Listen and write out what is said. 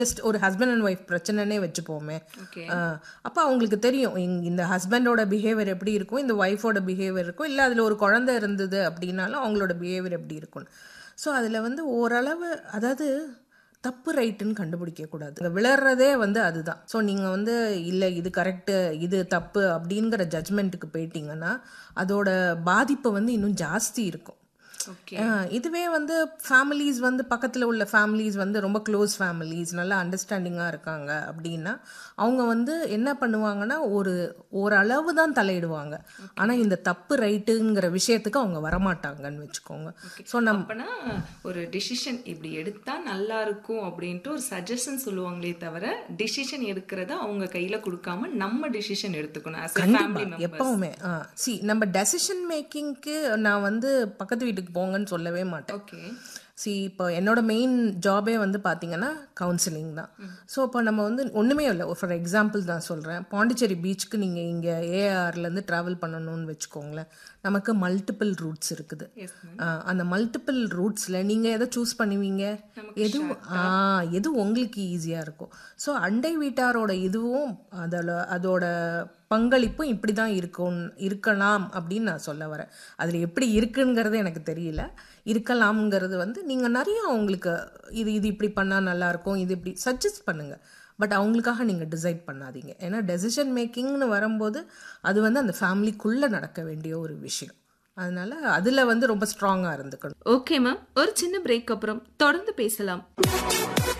just ஒரு husband and wife பிரச்சனைனே வச்சுப்போமே okay அப்போ அவங்களுக்கு தெரியும் இங்க- இந்த ஹஸ்பண்டோட பிஹேவியர் எப்படி இருக்கும் இந்த ஒய்ஃபோட பிஹேவியர் இருக்கும் இல்லை அதில் ஒரு குழந்தை இருந்தது அப்படின்னாலும் அவங்களோட பிஹேவியர் எப்படி இருக்கும் ஸோ அதில் வந்து ஓரளவு அதாவது தப்பு ரைட்டுன்னு கண்டுபிடிக்க கூடாது இங்க விளர்றதே வந்து அதுதான் ஸோ நீங்கள் வந்து இல்லை இது கரெக்டு இது தப்பு அப்படிங்கிற ஜட்ஜ்மெண்ட்டுக்கு போயிட்டீங்கன்னா அதோட பாதிப்பு வந்து இன்னும் ஜாஸ்தி இருக்கும் ஓகே ஆ, இதுவே வந்து ஃபேமிலிஸ் வந்து பக்கத்தில் உள்ள ஃபேமிலிஸ் வந்து ரொம்ப க்ளோஸ் ஃபேமிலிஸ் நல்லா அண்டர்ஸ்டாண்டிங்காக இருக்காங்க அப்படின்னா அவங்க வந்து என்ன பண்ணுவாங்கன்னா ஒரு ஓரளவு தான் தலையிடுவாங்க ஆனால் இந்த தப்பு ரைட்டுங்கிற விஷயத்துக்கு அவங்க வரமாட்டாங்கன்னு வச்சுக்கோங்க ஸோ நம்ம அப்பனா ஒரு டிசிஷன் இப்படி எடுத்தா நல்லா இருக்கும் அப்படின்ட்டு ஒரு சஜஷன் சொல்லுவாங்களே தவிர டிசிஷன் எடுக்கிறத அவங்க கையில கொடுக்காம நம்ம டிசிஷன் எடுத்துக்கணும் as a family member எப்பவுமே சி நம்ம டெசிஷன் மேக்கிங்க்கு நான் வந்து பக்கத்து வீட்டுக்கு போங்கன்னு சொல்லவே மாட்டேன் ஓகே சி இப்போ என்னோட மெயின் ஜாபே வந்து பார்த்தீங்கன்னா கவுன்சிலிங் தான் ஸோ இப்போ நம்ம வந்து ஒன்றுமே இல்லை ஃபார் எக்ஸாம்பிள் தான் சொல்கிறேன் பாண்டிச்சேரி பீச்சுக்கு நீங்கள் இங்கே ஏஆர்லேருந்து ட்ராவல் பண்ணணும்னு வச்சுக்கோங்களேன் நமக்கு மல்டிபிள் ரூட்ஸ் இருக்குது எஸ் ஆ, அந்த மல்டிபிள் ரூட்ஸில் நீங்கள் எதை சூஸ் பண்ணுவீங்க எது ஆ எது உங்களுக்கு ஈஸியாக இருக்கும் ஸோ அண்டை வீட்டாரோட இதுவும் அதோட அதோட பங்களிப்பும் இப்படி தான் இருக்கும் இருக்கலாம் அப்படின்னு நான் சொல்ல வரேன் அதில் எப்படி இருக்குங்கிறது எனக்கு தெரியல இருக்கலாம்ங்கிறது வந்து நீங்கள் நிறைய அவங்களுக்கு இது இது இப்படி பண்ணால் நல்லாயிருக்கும் இது இப்படி சஜஸ்ட் பண்ணுங்கள் பட் அவங்களுக்காக நீங்கள் டிசைட் பண்ணாதீங்க ஏன்னா டெசிஷன் மேக்கிங்னு வரும்போது அது வந்து அந்த ஃபேமிலிக்குள்ளே நடக்க வேண்டிய ஒரு விஷயம் அதனால அதில் வந்து ரொம்ப ஸ்ட்ராங்காக இருந்துக்கணும் ஓகே மேம் ஒரு சின்ன பிரேக் அப்புறம் தொடர்ந்து பேசலாம்